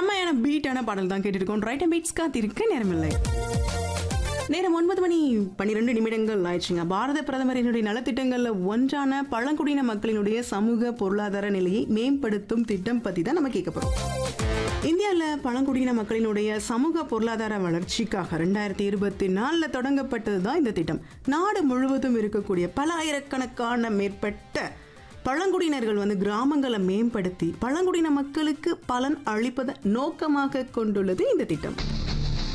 செம்மையான பீட்டான பாடல் தான் கேட்டிருக்கோம் ரைட் பீட்ஸ் காத்திருக்க நேரமில்லை நேரம் ஒன்பது மணி பன்னிரெண்டு நிமிடங்கள் ஆயிடுச்சுங்க பாரத பிரதமரினுடைய நலத்திட்டங்கள்ல ஒன்றான பழங்குடியின மக்களினுடைய சமூக பொருளாதார நிலையை மேம்படுத்தும் திட்டம் பத்தி தான் நம்ம கேட்க போறோம் இந்தியாவில் பழங்குடியின மக்களினுடைய சமூக பொருளாதார வளர்ச்சிக்காக ரெண்டாயிரத்தி இருபத்தி நாலில் தொடங்கப்பட்டது தான் இந்த திட்டம் நாடு முழுவதும் இருக்கக்கூடிய பல ஆயிரக்கணக்கான மேற்பட்ட பழங்குடியினர்கள் வந்து கிராமங்களை மேம்படுத்தி பழங்குடியின மக்களுக்கு பலன் அளிப்பதை நோக்கமாக கொண்டுள்ளது இந்த திட்டம்